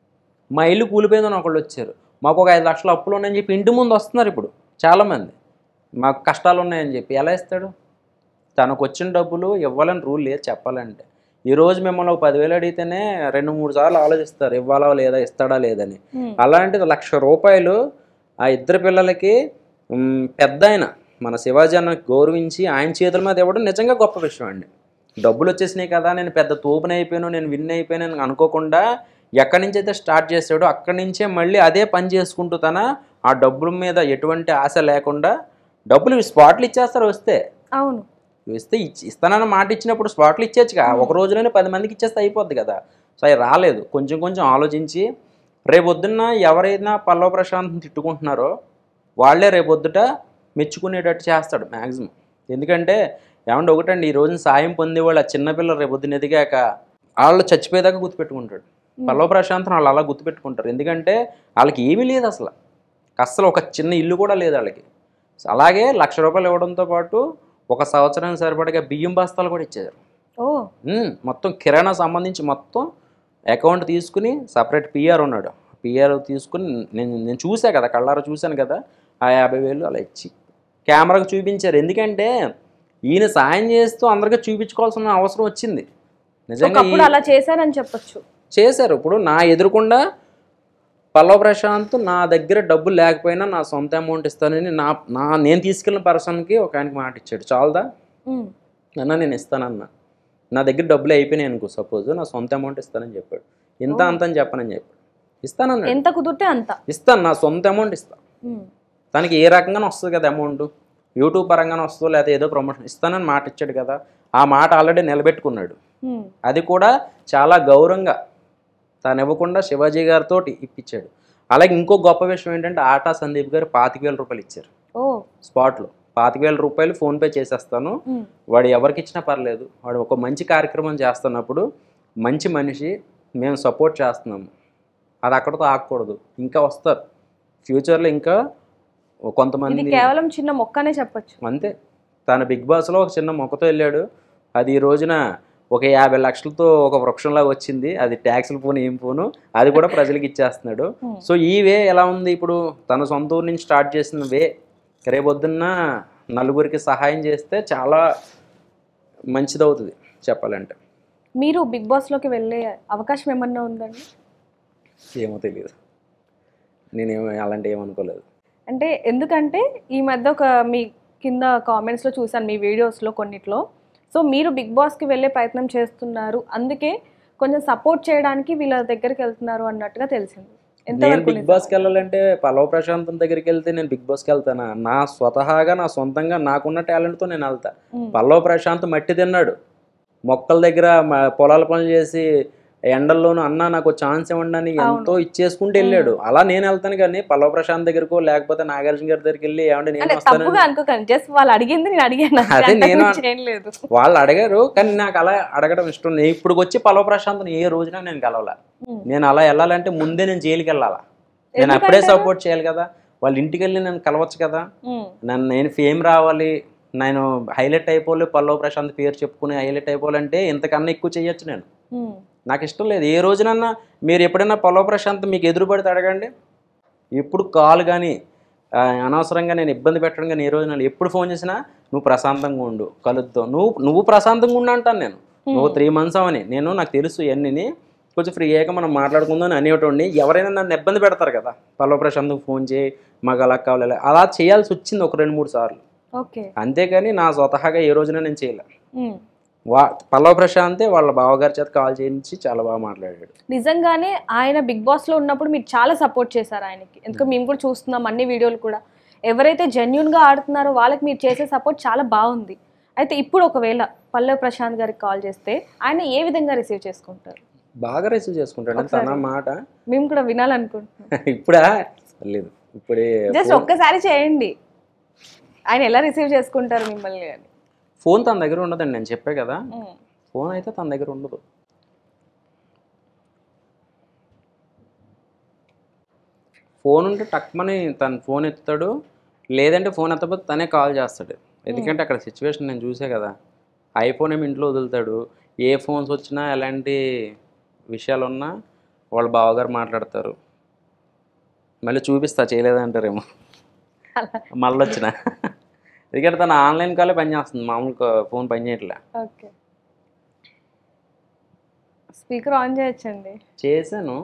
మా ఇల్లు కూలిపోయిందని ఒకళ్ళు వచ్చారు మాకు ఒక ఐదు లక్షల అప్పులు ఉన్నాయని చెప్పి ఇంటి ముందు వస్తున్నారు ఇప్పుడు చాలామంది మాకు కష్టాలు ఉన్నాయని చెప్పి ఎలా ఇస్తాడు తనకు వచ్చిన డబ్బులు ఇవ్వాలని రూల్ లేదు చెప్పాలంటే ఈరోజు మిమ్మల్ని ఒక పదివేలు అడిగితేనే రెండు మూడు సార్లు ఆలోచిస్తారు ఇవ్వాలా లేదా ఇస్తాడా లేదని అలాంటిది లక్ష రూపాయలు ఆ ఇద్దరు పిల్లలకి మ్, పెద్ద ఆయన మన శివాజీ అన్న గౌరవించి ఆయన చేతుల మీద ఇవ్వడం నిజంగా గొప్ప విషయం అండి డబ్బులు వచ్చేసినాయి కదా నేను పెద్ద తోపుని అయిపోయాను నేను విన్ అయిపోయాను అని అనుకోకుండా ఎక్కడి నుంచి అయితే స్టార్ట్ చేసాడో అక్కడి నుంచే మళ్ళీ అదే పని చేసుకుంటూ తన ఆ డబ్బుల మీద ఎటువంటి ఆశ లేకుండా డబ్బులు స్పాట్లు ఇచ్చేస్తారు వస్తే అవును ఇస్తే ఇచ్చి ఇస్తానన్న మాట ఇచ్చినప్పుడు స్పాట్లు ఇచ్చేచ్చుగా ఒక రోజులోనే పది మందికి ఇచ్చేస్తే అయిపోద్ది కదా సో అవి రాలేదు కొంచెం కొంచెం ఆలోచించి రేపొద్దున్న ఎవరైనా పల్లవ ప్రశాంత్ తిట్టుకుంటున్నారో వాళ్ళే రేపొద్దుట మెచ్చుకునేటట్టు చేస్తాడు మ్యాక్సిమం ఎందుకంటే ఏమంటే ఒకటండి ఈ రోజున సాయం పొందేవాళ్ళు ఆ చిన్నపిల్లలు రేపొద్దున ఎదిగాక వాళ్ళు చచ్చిపోయేదాకా గుర్తుపెట్టుకుంటాడు పల్లవ ప్రశాంత్ వాళ్ళు అలా గుర్తుపెట్టుకుంటారు ఎందుకంటే వాళ్ళకి ఏమీ లేదు అసలు అసలు ఒక చిన్న ఇల్లు కూడా లేదు వాళ్ళకి అలాగే లక్ష రూపాయలు ఇవ్వడంతో పాటు ఒక సంవత్సరానికి సరిపడగా బియ్యం బస్తాలు కూడా ఇచ్చారు ఓ ఉమ్, మొత్తం కిరాణా సంబంధించి మొత్తం అకౌంట్ తీసుకుని సపరేట్ పిఆర్ ఉన్నాడు పిఆర్ తీసుకుని నేను నేను చూసా కదా కళ్ళారా చూశాను కదా ఆ యాభై వేలు అలా ఇచ్చి కెమెరాకు చూపించారు ఎందుకంటే ఈయన సాయం చేస్తూ అందరికీ చూపించుకోవాల్సిన అవసరం వచ్చింది నిజంగా ఒకప్పుడు ఈ- అలా చేశారని చెప్పొచ్చు చేశారు ఇప్పుడు నా ఎదురుకుండా పల్లవ ప్రశాంత్ నా దగ్గర డబ్బులు లేకపోయినా నా సొంత అమౌంట్ ఇస్తానని నా నా నేను తీసుకెళ్ళిన పర్సన్కి ఒక ఆయనకి మాట ఇచ్చాడు చాలదా ఉమ్. అన్న నేను ఇస్తానన్న నా దగ్గర డబ్బులు అయిపోయినాయి అనుకో సపోజ్ నా సొంత అమౌంట్ ఇస్తానని చెప్పాడు ఇంత అంత అని చెప్పనని చెప్పాడు ఇస్తానన్నాడు ఎంత కుదిరితే అంత ఇస్తాను నా సొంత అమౌంట్ ఇస్తాను ఉమ్. తనకి ఏ రకంగానే వస్తుంది కదా అమౌంట్ యూట్యూబ్ పరంగానే వస్తుందో లేదా ఏదో ప్రమోషన్ ఇస్తానని మాట ఇచ్చాడు కదా ఆ మాట ఆల్రెడీ నిలబెట్టుకున్నాడు ఉమ్. అది కూడా చాలా గౌరవంగా తాను ఇవ్వకుండా శివాజీ గారితో ఇప్పించాడు అలాగే ఇంకో గొప్ప విషయం ఏంటంటే ఆటా సందీప్ గారు పాతిక వేల రూపాయలు ఇచ్చారు ఓ స్పాట్లో పాతిక వేల రూపాయలు ఫోన్పే చేసేస్తాను ఉమ్. వాడు ఎవరికి ఇచ్చినా పర్లేదు వాడు ఒక మంచి కార్యక్రమం చేస్తున్నప్పుడు మంచి మనిషి మేము సపోర్ట్ చేస్తున్నాము అది అక్కడితో ఆగకూడదు ఇంకా వస్తారు ఫ్యూచర్లో ఇంకా ఇది కొంతమంది కేవలం చిన్న మొక్కనే చెప్పొచ్చు అంతే తన బిగ్ బాస్లో ఒక చిన్న మొక్కతో వెళ్ళాడు అది ఈ రోజున ఒక యాభై లక్షలతో ఒక వృక్షంలాగా వచ్చింది అది ట్యాక్స్లు పోను ఏం పోను అది కూడా ప్రజలకు ఇచ్చేస్తున్నాడు సో ఈ వే ఎలా ఉంది ఇప్పుడు తన సొంత ఊరు నుంచి స్టార్ట్ చేసిన వే రేపొద్దున్న నలుగురికి సహాయం చేస్తే చాలా మంచిదవుతుంది చెప్పాలంటే మీరు బిగ్ బాస్ లోకి వెళ్ళే అవకాశం ఏమన్నా ఉందండి ఏమో తెలియదు నేనేమో అలాంటి ఏమనుకోలేదు అంటే ఎందుకంటే ఈ మధ్య ఒక మీ కింద కామెంట్స్లో చూసాను మీ వీడియోస్లో కొన్నిట్లో సో మీరు బిగ్ బాస్కి వెళ్ళే ప్రయత్నం చేస్తున్నారు అందుకే కొంచెం సపోర్ట్ చేయడానికి వీళ్ళ దగ్గరికి వెళ్తున్నారు అన్నట్టుగా తెలిసింది నేను ఎంతవరకు బిగ్ బాస్కి వెళ్ళాలంటే పల్లవ ప్రశాంతం దగ్గరికి వెళ్తే నేను బిగ్ బాస్కి వెళ్తానా నా స్వతహాగా నా సొంతంగా నాకున్న టాలెంట్తో నేను వెళ్తా మ్మ్. పల్లవ ప్రశాంత్ మట్టి తిన్నాడు మొక్కల దగ్గర మ- పొలాల పనులు చేసి ఎండల్లోనూ అన్న నాకు ఛాన్స్ ఇవ్వండి అని ఎంతో ఇచ్చేసుకుంటూ వెళ్ళాడు అలా నేను వెళ్తాను కానీ పల్లవ ప్రశాంత్ దగ్గరకో లేకపోతే నాగార్జున గారి దగ్గరికి వెళ్ళి ఏమంటే నేను అంటే వస్తాను తప్పుగా అనుకోకండి జస్ట్ వాళ్ళు అడిగింది నేను అడిగాను అంతే. అదే అంతకు నేను మించి ఏం లేదు వాళ్ళు అడిగారు కానీ నాకు అలా అడగడం ఇష్టం నేను ఇప్పుడు వచ్చి పల్లవ ప్రశాంత్ ఏ రోజున నేను కలవాల మ్మ్. నేను అలా వెళ్ళాలంటే ముందే నేను జైలుకి వెళ్ళాలా నేను అప్పుడే ఎందుకంటారు? సపోర్ట్ చేయాలి కదా వాళ్ళ ఇంటికి వెళ్ళి నేను కలవచ్చు కదా ఉమ్, నన్ను నేను ఫేమ్ రావాలి నేను హైలైట్ అయిపోలే పల్లవ ప్రశాంత్ పేరు చెప్పుకుని హైలైట్ అయిపోవాలంటే ఇంతకన్నా ఎక్కువ చేయొచ్చు నేను ఉమ్, నాకు ఇష్టం లేదు ఏ రోజునన్నా మీరు ఎప్పుడైనా పల్లవ ప్రశాంత్ మీకు ఎదురు పడితే అడగండి ఎప్పుడు కాల్ కానీ అనవసరంగా నేను ఇబ్బంది పెట్టడం కానీ ఏ రోజు నన్ను ఎప్పుడు ఫోన్ చేసినా నువ్వు ప్రశాంతంగా ఉండు కలుద్దాం నువ్వు నువ్వు ప్రశాంతంగా ఉండు అంటాను నేను నువ్వు త్రీ మంత్స్ అవని నేను నాకు తెలుసు ఇవన్నీ కొంచెం ఫ్రీ అయ్యాక మనం మాట్లాడుకుందాం అని అనేటువంటి ఎవరైనా నన్ను ఇబ్బంది పెడతారు కదా పల్లవ ప్రశాంత్కి ఫోన్ చేయి మాకు అలా కావాలి ఇలా. అలా చేయాల్సి వచ్చింది ఒక రెండు మూడు సార్లు ఓకే అంతేకాని నా స్వతహాగా ఏ రోజున నేను చేయలే ఉమ్. వా పల్లవ ప్రశాంతే వాళ్ళ బావగారి చేత కాల్ చేయించి చాలా బాగా మాట్లాడాడు నిజంగానే ఆయన బిగ్ బాస్ లో ఉన్నప్పుడు మీరు చాలా సపోర్ట్ చేశారు ఆయనకి ఎందుకంటే మేము కూడా చూస్తున్నాం అన్ని వీడియోలు కూడా ఎవరైతే జెన్యున్ గా ఆడుతున్నారో వాళ్ళకి మీరు చేసే సపోర్ట్ చాలా బాగుంది అయితే ఇప్పుడు ఒకవేళ పల్లె ప్రశాంత్ గారికి కాల్ చేస్తే ఆయన ఏ విధంగా రిసీవ్ చేసుకుంటారు బాగా రిసీవ్ చేసుకుంటాడు తన ఒకసారి. మాట మేము కూడా వినాలనుకుంటున్నాం ఇప్పుడా లేదు ఇప్పుడే జస్ట్ ఒక్కసారి చేయండి ఆయన ఎలా రిసీవ్ చేసుకుంటారు మిమ్మల్ని అని ఫోన్ తన దగ్గర ఉండదండి నేను చెప్పే కదా ఉమ్. ఫోన్ అయితే తన దగ్గర ఉండదు ఫోన్ ఉంటే టక్మని తన ఫోన్ ఎత్తుతాడు లేదంటే ఫోన్ ఎత్తపోతే తనే కాల్ చేస్తాడు ఎందుకంటే అక్కడ సిచ్యువేషన్ నేను చూసే కదా ఐఫోన్ ఏమి ఇంట్లో వదులుతాడు ఏ ఫోన్స్ వచ్చినా ఎలాంటి విషయాలు ఉన్నా వాళ్ళ బావగారు మాట్లాడతారు మళ్ళీ చూపిస్తా చేయలేదంటారేమో మళ్ళీ వచ్చిన ఎందుకంటే తను ఆన్లైన్ కాలే పనిచేస్తుంది మామూలు ఫోన్ పని చేయట్లే ఓకే స్పీకర్ ఆన్ చేయొచ్చండి చేశాను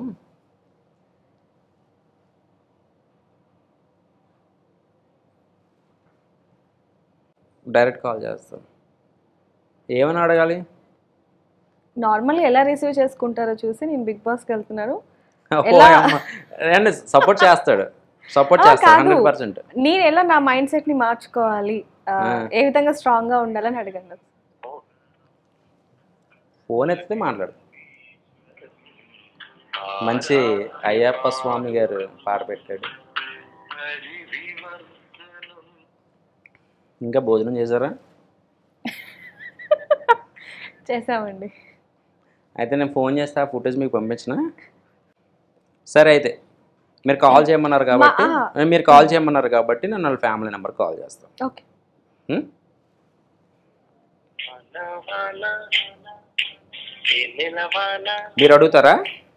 డైరెక్ట్ కాల్ చేస్తాను ఏమని అడగాలి నార్మల్గా ఎలా రిసీవ్ చేసుకుంటారో చూసి నేను బిగ్ బాస్కి వెళ్తున్నాను ఓ ఎలా? అమ్మ. అంటే సపోర్ట్ చేస్తాడు సపోర్ట్ ఆ, చేస్తాడు కాదు. హండ్రెడ్ పర్సెంట్ నేను ఎలా నా మైండ్ సెట్ ని మార్చుకోవాలి ఆ, ఆ. ఏ విధంగా స్ట్రాంగ్ గా ఉండాలని అడగండి ఫోన్ ఎత్తితే మాట్లాడు మంచి అయ్యప్ప స్వామి గారు పాట పెట్టాడు ఇంకా భోజనం చేశారా చేసామండి అయితే నేను ఫోన్ చేస్తే ఆ ఫుటేజ్ మీకు పంపించిన సరే అయితే మీరు కాల్ చేయమన్నారు కాబట్టి ఆ. మీరు కాల్ చేయమన్నారు కాబట్టి నేను వాళ్ళ ఫ్యామిలీ నెంబర్ కాల్ చేస్తాను ఓకే ఉం? మీరు అడుగుతారా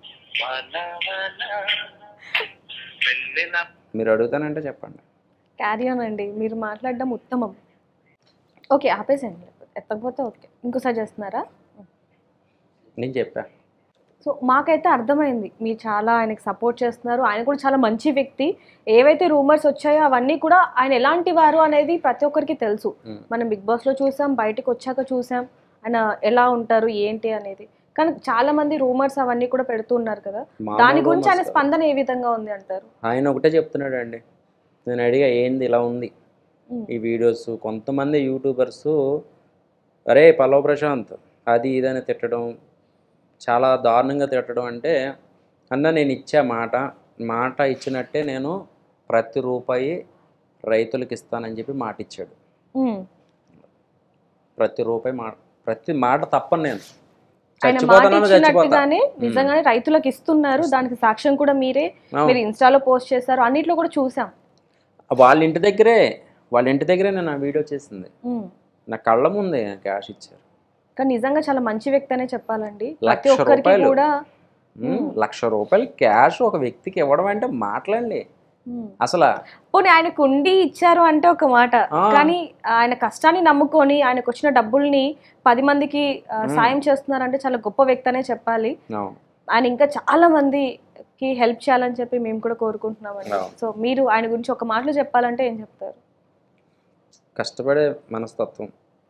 మీరు అడుగుతానంటే చెప్పండి క్యారీ ఆన్ అండి మీరు మాట్లాడడం ఉత్తమం ఓకే ఆపేసేయండి ఎత్తకపోతే ఓకే ఇంకోసారి చేస్తున్నారా నేను చెప్పా సో మాకైతే అర్థమైంది మీరు చాలా ఆయనకి సపోర్ట్ చేస్తున్నారు ఆయన కూడా చాలా మంచి వ్యక్తి ఏవైతే రూమర్స్ వచ్చాయో అవన్నీ కూడా ఆయన ఎలాంటి వారు అనేది ప్రతి ఒక్కరికి తెలుసు Hmm. మనం బిగ్ బాస్లో చూసాం బయటకు వచ్చాక చూసాం ఆయన ఎలా ఉంటారు ఏంటి అనేది కానీ చాలా మంది రూమర్స్ అవన్నీ కూడా పెడుతూ ఉన్నారు కదా మామూలు దాని గురించి ఆయన rumors కాదు. స్పందన ఏ విధంగా ఉంది అంటారు ఆయన ఒకటే చెప్తున్నాడు అండి నేను అడిగా ఏంది ఇలా ఉంది ఉమ్. ఈ వీడియోస్ కొంతమంది యూట్యూబర్స్ అరే పల్లవ ప్రశాంత్ అది ఇదని తిట్టడం చాలా దారుణంగా తిట్టడం అంటే అన్న నేను ఇచ్చే మాట మాట ఇచ్చినట్టే నేను ప్రతి రూపాయి రైతులకు ఇస్తానని చెప్పి మాట ఇచ్చాడు ఉమ్. ప్రతి రూపాయి మాట ప్రతి మాట తప్పను నేను ఆయన మాట చచ్చిపోతానని చచ్చిపోతా ఇచ్చినట్టుగానే నిజంగానే రైతులకు ఇస్తున్నారు దానికి సాక్ష్యం కూడా మీరే అవును. మీరు ఇన్స్టాలో పోస్ట్ చేశారు అన్నిట్లో కూడా చూసాం వాళ్ళ ఇంటి దగ్గరే వాళ్ళ ఇంటి దగ్గరే నేను ఆ వీడియో చేసింది ఉమ్. నా కళ్ళ ముందే క్యాష్ ఇచ్చారు కానీ నిజంగా చాలా మంచి వ్యక్తి అనే చెప్పాలండి ప్రతి లక్ష ఒక్కరికి రూపాయలు. కూడా ఉమ్, లక్ష రూపాయలు క్యాష్ ఒక వ్యక్తికి ఇవ్వడం అంటే మాటలండి ఉమ్. అసలు పోనీ ఆయనకు ఉండి ఇచ్చారు అంటే ఒక మాట ఆ. కానీ ఆయన కష్టాన్ని నమ్ముకొని ఆయనకు వచ్చిన డబ్బుల్ని పది మందికి ఆ, సాయం చేస్తున్నారంటే చాలా గొప్ప వ్యక్తి అనే చెప్పాలి అవును. ఆయన ఇంకా చాలా మందికి హెల్ప్ చేయాలని చెప్పి మేము కూడా కోరుకుంటున్నామండి అవును. సో మీరు ఆయన గురించి ఒక మాటలో చెప్పాలంటే ఏం చెప్తారు కష్టపడే మనస్తత్వం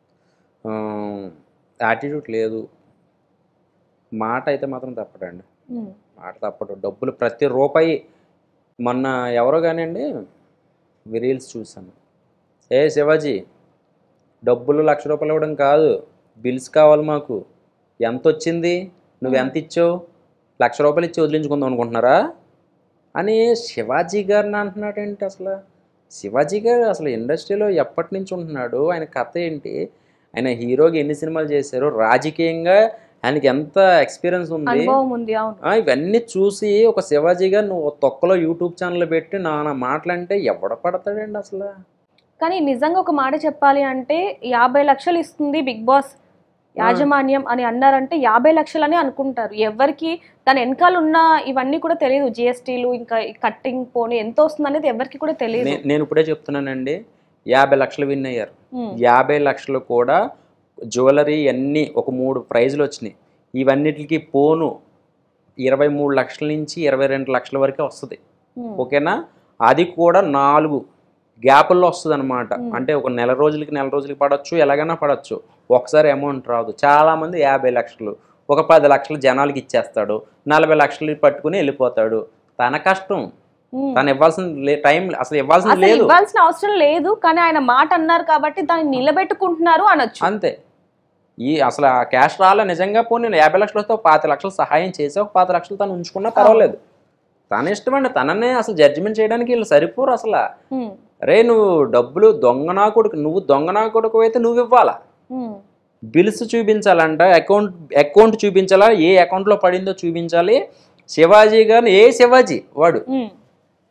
యాటిట్యూడ్ లేదు మాట అయితే మాత్రం తప్పడండి ఉమ్. మాట తప్పడు డబ్బులు ప్రతి రూపాయి మొన్న ఎవరో కానివ్వండి రీల్స్ చూసాను ఏ శివాజీ డబ్బులు లక్ష రూపాయలు ఇవ్వడం కాదు బిల్స్ కావాలి మాకు ఎంత వచ్చింది నువ్వు ఎంత ఇచ్చావు లక్ష రూపాయలు ఇచ్చి వదిలించుకుందాం అనుకుంటున్నారా అని శివాజీ గారిని అంటున్నాడేంటి అసలు శివాజీ గారు అసలు ఇండస్ట్రీలో ఎప్పటి నుంచి ఉంటున్నాడు ఆయన కథ ఏంటి ఆయన హీరోగా ఎన్ని సినిమాలు చేశారు రాజకీయంగా ఆయనకి ఎంత ఎక్స్పీరియన్స్ ఉంది అనుభవం ఉంది అవును ఆ, ఇవన్నీ చూసి ఒక శివాజీ గారు నువ్వు తొక్కలో యూట్యూబ్ ఛానల్ పెట్టి నాన్న మాటలంటే ఎవడ పడతాడండి అసలు కానీ నిజంగా ఒక మాట చెప్పాలి అంటే యాభై లక్షలు ఇస్తుంది బిగ్ బాస్ యాజమాన్యం అని అన్నారంటే యాభై లక్షలని అనుకుంటారు ఎవరికి దాని వెనకాల ఉన్న ఇవన్నీ కూడా తెలియదు జిఎస్టీలు ఇంకా కట్టింగ్ పోనీ ఎంత వస్తుంది అనేది ఎవరికి కూడా తెలియదు నే- నేను ఇప్పుడే చెప్తున్నానండి యాభై లక్షలు విన్ అయ్యారు ఉమ్. యాభై లక్షలు కూడా జ్యువెలరీ అన్నీ ఒక మూడు ప్రైజులు వచ్చినాయి ఇవన్నిటికి పోను ఇరవై మూడు లక్షల నుంచి ఇరవై రెండు లక్షల వరకే వస్తుంది ఉమ్. ఓకేనా అది కూడా నాలుగు గ్యాపుల్లో వస్తుంది అనమాట అంటే ఒక నెల రోజులకి నెల రోజులకి పడవచ్చు ఎలాగైనా పడవచ్చు ఒకసారి అమౌంట్ రాదు చాలామంది యాభై లక్షలు ఒక పది లక్షలు జనాలకి ఇచ్చేస్తాడు నలభై లక్షలు పట్టుకుని వెళ్ళిపోతాడు తన కష్టం ఉమ్. తను ఇవ్వాల్సిన లే- టైం అసలు ఇవ్వాల్సింది అసలు లేదు ఇవ్వాల్సిన అవసరం లేదు కానీ ఆయన మాట అన్నారు కాబట్టి దాన్ని నిలబెట్టుకుంటున్నారు అనొచ్చు అంతే ఈ అసలు ఆ క్యాష్ రాలే నిజంగా పోనీ నేను యాభై లక్షలు వస్తే ఒక పాతి లక్షలు సహాయం చేసి ఒక పాతి లక్షలు తను ఉంచుకున్నా పర్వాలేదు తన ఇష్టమండి తననే అసలు జడ్జిమెంట్ చేయడానికి వీళ్ళు సరిపోరు అసలు ఉమ్. రే నువ్వు డబ్బులు దొంగనా కొడుకు నువ్వు దొంగనా కొడుకు అయితే నువ్వు ఇవ్వాలా ఉమ్. బిల్స్ చూపించాలంట అకౌంట్ అకౌంట్ చూపించాలా ఏ అకౌంట్లో పడిందో చూపించాలి శివాజీ గారిని ఏ శివాజీ వాడు ఉమ్.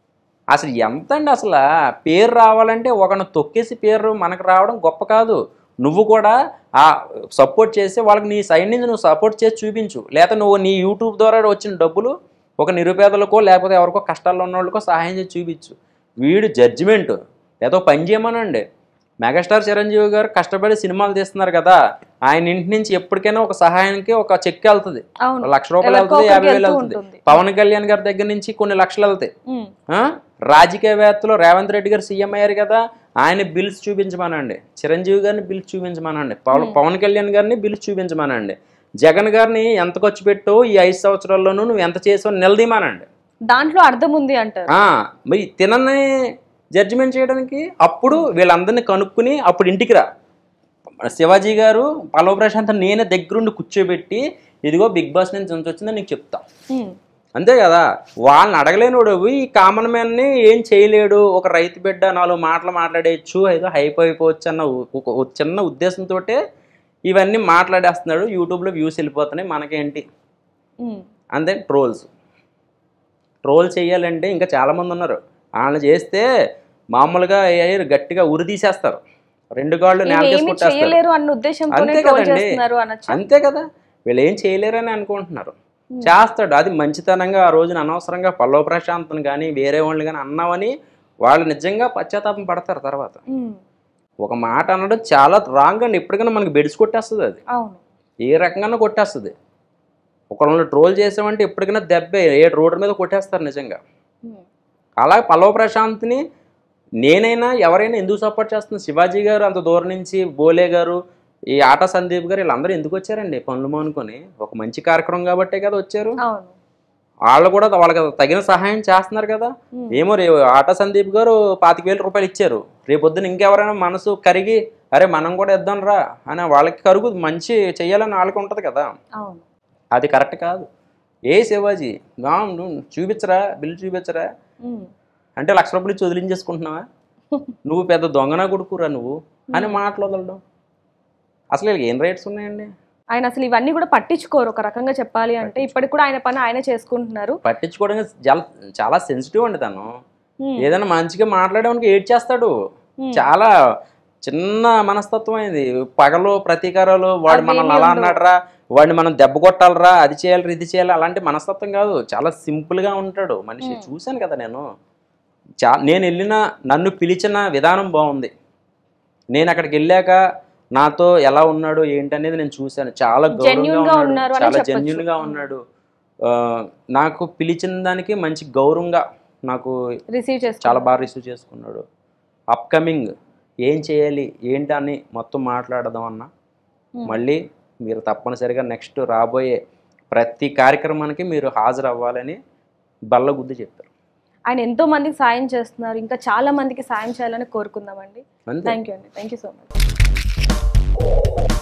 అసలు ఎంత అండి అసలు పేరు రావాలంటే ఒకరిని తొక్కేసి పేరు మనకు రావడం గొప్ప కాదు నువ్వు కూడా ఆ సపోర్ట్ చేసి వాళ్ళకి నీ సైడ్ నుంచి నువ్వు సపోర్ట్ చేసి చూపించు లేకపోతే నువ్వు నీ యూట్యూబ్ ద్వారా వచ్చిన డబ్బులు ఒక నిరుపేదలకో లేకపోతే ఎవరికో కష్టాల్లో ఉన్న వాళ్ళకో సహాయం చేసి చూపించు వీడు జడ్జిమెంట్ ఏదో పని చేయమనండి మెగాస్టార్ చిరంజీవి గారు కష్టపడి సినిమాలు తీస్తున్నారు కదా ఆయన ఇంటి నుంచి ఎప్పటికైనా ఒక సహాయానికి ఒక చెక్ వెళ్తుంది అవును లక్ష రూపాయలు ఎవరికో వెళ్తుంది యాభై ఒకరికి వేలు వెళ్తూ వెళ్తుంది ఉంటుంది. పవన్ కళ్యాణ్ గారి దగ్గర నుంచి కొన్ని లక్షలు వెళ్తాయి ఉమ్, ఆ? రాజకీయవేత్తలు రేవంత్ రెడ్డి గారు సీఎం అయ్యారు కదా ఆయన బిల్స్ చూపించమనండి చిరంజీవి గారిని బిల్స్ చూపించమనండి పవన్ పవన్ కళ్యాణ్ గారిని బిల్స్ చూపించమనండి జగన్ గారిని ఎంత ఖర్చు పెట్టో ఈ ఐదు సంవత్సరాల్లోనూ నువ్వు ఎంత చేసావు నిలదీమానండి దాంట్లో అర్థం ఉంది అంటారు ఆ, మరి తినని జడ్జిమెంట్ చేయడానికి అప్పుడు వీళ్ళందరినీ కనుక్కుని అప్పుడు ఇంటికి రా శివాజీ గారు పల్లవ ప్రశాంత్ నేనే దగ్గరుండి కూర్చోబెట్టి ఇదిగో బిగ్ బాస్ నుంచి ఎంత వచ్చిందో నీకు చెప్తా ఉమ్, అంతే కదా వాళ్ళని అడగలేనోడు ఈ కామన్ మ్యాన్ని ఏం చేయలేడు ఒక రైతు బిడ్డ నాలుగు మాటలు మాట్లాడేయచ్చు ఏదో హైప్ అయిపోవచ్చు అన్న ఉ- ఒక ఒక చిన్న ఉద్దేశంతో ఇవన్నీ మాట్లాడేస్తున్నాడు యూట్యూబ్లో వ్యూస్ వెళ్ళిపోతున్నాయి మనకేంటి ఉమ్, అంతే ట్రోల్స్ ట్రోల్ చేయాలంటే ఇంకా చాలామంది ఉన్నారు వాళ్ళని చేస్తే మామూలుగా ఏ- గట్టిగా ఉరి తీసేస్తారు రెండు కాళ్ళు ఈయన నేల ఏమీ చేయలేరు అన్న ఉద్దేశంతోనే అంతే ట్రోల్ కదండి చేస్తున్నారు అనొచ్చు అంతే కదా వీళ్ళు ఏం చేయలేరని అనుకుంటున్నారు చేస్తాడు అది మంచితనంగా ఆ రోజున అనవసరంగా పల్లవ ప్రశాంత్ని కానీ వేరే వాళ్ళు కానీ అన్నామని వాళ్ళు నిజంగా పశ్చాత్తాపం పడతారు తర్వాత ఉమ్, ఒక మాట అనడం చాలా రాంగ్ అండి ఎప్పటికైనా మనకి బెడిసి కొట్టేస్తుంది అది అవును ఏ రకంగా కొట్టేస్తుంది ఒకళ్ళని ట్రోల్ చేసామంటే ఎప్పటికైనా దెబ్బే ఏ రోడ్డు మీద కొట్టేస్తారు నిజంగా ఉమ్, అలా పల్లవ ప్రశాంత్ని నేనైనా ఎవరైనా ఎందుకు సపోర్ట్ చేస్తుంది శివాజీ గారు అంత దూరం నుంచి బోలే గారు ఈ ఆట సందీప్ గారు వీళ్ళందరూ ఎందుకు వచ్చారండి పనులు మానుకొని ఒక మంచి కార్యక్రమం కాబట్టే కదా వచ్చారు అవును వాళ్ళు కూడా వాళ్ళకి తగిన సహాయం చేస్తున్నారు కదా ఏమో రే ఆట సందీప్ గారు పాతిక వేల రూపాయలు ఇచ్చారు రేపొద్దున ఇంకెవరైనా మనసు కరిగి అరే మనం కూడా ఇద్దాం రా అని వాళ్ళకి కరుగు మంచి చెయ్యాలని వాళ్ళకి ఉంటుంది కదా అవును అది కరెక్ట్ కాదు ఏ శివాజీ నా నువ్వు చూపించరా బిల్లు చూపించరా ఉమ్, అంటే లక్ష రూపాయలు ఇచ్చి వదిలించేసుకుంటున్నావా నువ్వు పెద్ద దొంగనా కొడుకురా నువ్వు అని మాటలు వదలడం అసలు వీళ్ళకి ఏం రైట్స్ ఉన్నాయండి ఆయన అసలు ఇవన్నీ కూడా పట్టించుకోరు ఒక రకంగా చెప్పాలి అంటే ఇప్పటికి కూడా ఆయన పని ఆయన చేసుకుంటున్నారు పట్టించుకోవడానికి చాలా చాలా సెన్సిటివ్ అండి తను ఉమ్, ఏదైనా మంచిగా మాట్లాడడానికి ఏడ్ చేస్తాడు ఉమ్, చాలా చిన్న మనస్తత్వం అయింది పగలు ప్రతీకారాలు వాడు అవేమీ మనల్ని అలా ఉండవు. అన్నాడరా వాడిని మనం దెబ్బ కొట్టాలరా అది చేయాలి ఇది చేయాలి అలాంటి మనస్తత్వం కాదు చాలా సింపుల్గా ఉంటాడు మనిషి చూశాను కదా నేను చా నేను వెళ్ళిన నన్ను పిలిచిన విధానం బాగుంది నేను అక్కడికి వెళ్ళాక నాతో ఎలా ఉన్నాడు ఏంటనేది నేను చూశాను చాలా గౌరవంగా Genuine గా ఉన్నాడు ఉన్నారు అని చాలా చెప్పొచ్చు. జెన్యున్ గా ఉన్నాడు ఆ, నాకు పిలిచిన దానికి మంచి గౌరవంగా నాకు రిసీవ్ చాలా చేసుకున్నారు బాగా రిసీవ్ చేసుకున్నాడు అప్కమింగ్ ఏం చేయాలి ఏంటని మొత్తం మాట్లాడదాం అన్న మళ్ళీ మీరు తప్పనిసరిగా నెక్స్ట్ రాబోయే ప్రతి కార్యక్రమానికి మీరు హాజరు అవ్వాలని బల్లగుద్ది చెప్పారు ఆయన ఎంతో మందికి సాయం చేస్తున్నారు ఇంకా చాలా మందికి సాయం చేయాలని కోరుకుందామండి అంతే థ్యాంక్ యూ అండి థ్యాంక్ యూ సో మచ్